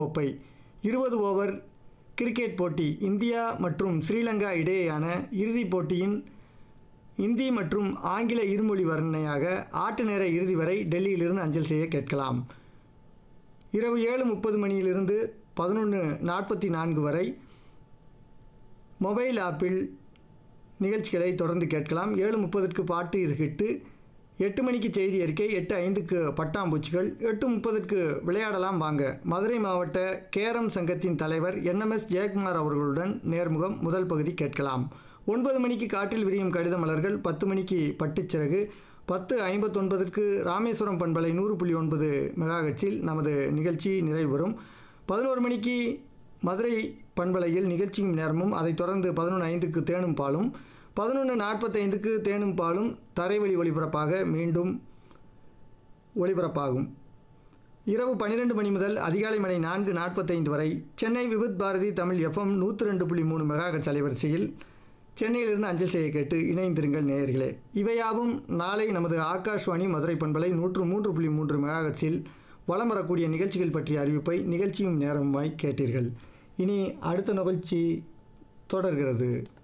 கோப்பை இருபது over cricket போட்டி இந்தியா மற்றும் ஸ்ரீலங்கா இடையேயான இறுதிப் போட்டியின் இந்தி மற்றும் ஆங்கில இருமொழி வர்ணனையாக ஆட்ட நேர இறுதி வரை டெல்லியிலிருந்து அஞ்சல் செய்ய கேட்கலாம் இரவு ஏழு முப்பது மணியிலிருந்து பதினொன்று நாற்பத்தி நான்கு வரை மொபைல் ஆப்பில் நிகழ்ச்சிகளை தொடர்ந்து கேட்கலாம் ஏழு முப்பதுக்கு பாட்டு இது ஹிட்டு எட்டு மணிக்கு செய்தி அறிக்கை எட்டு ஐந்துக்கு பட்டாம்பூச்சிகள் எட்டு முப்பதுக்கு விளையாடலாம் வாங்க மதுரை மாவட்ட கேரம் சங்கத்தின் தலைவர் என்எம்எஸ் ஜெயக்குமார் அவர்களுடன் நேர்முகம் முதல் பகுதி கேட்கலாம் ஒன்பது மணிக்கு காற்றில் விரியும் கடித மலர்கள் பத்து மணிக்கு பட்டுச்சிறகு பத்து ஐம்பத்தொன்பதற்கு ராமேஸ்வரம் பண்பலை நூறு புள்ளி ஒன்பது மெகாஹெட்ஸில் நமது நிகழ்ச்சி நிறைவு பெறும் பதினோரு மணிக்கு மதுரை பண்பலையில் நிகழ்ச்சியும் நேரமும் அதைத் தொடர்ந்து பதினொன்று ஐந்துக்கு தேனும் பாலும் பதினொன்று நாற்பத்தைந்துக்கு தேனும் பாலும் தரைவழி ஒளிபரப்பாக மீண்டும் ஒளிபரப்பாகும் இரவு பன்னிரெண்டு மணி முதல் அதிகாலை மணி நான்கு நாற்பத்தைந்து வரை சென்னை விபத் பாரதி தமிழ் எஃப்எம் நூற்றி ரெண்டு புள்ளி மூணு மெகாஹெட்ஸ் அலைவரிசையில் சென்னையிலிருந்து அஞ்சல் செய்ய கேட்டு இணைந்திருங்கள் நேயர்களே இவையாவும் நாளை நமது ஆகாஷ்வாணி மதுரை பண்பலை நூற்று மூன்று புள்ளி மூன்று மெகாஹெட்ஸில் வலம் வரக்கூடிய நிகழ்ச்சிகள் பற்றிய அறிவிப்பை நிகழ்ச்சியும் நேரமாய் கேட்டீர்கள் இனி அடுத்த நிகழ்ச்சி தொடர்கிறது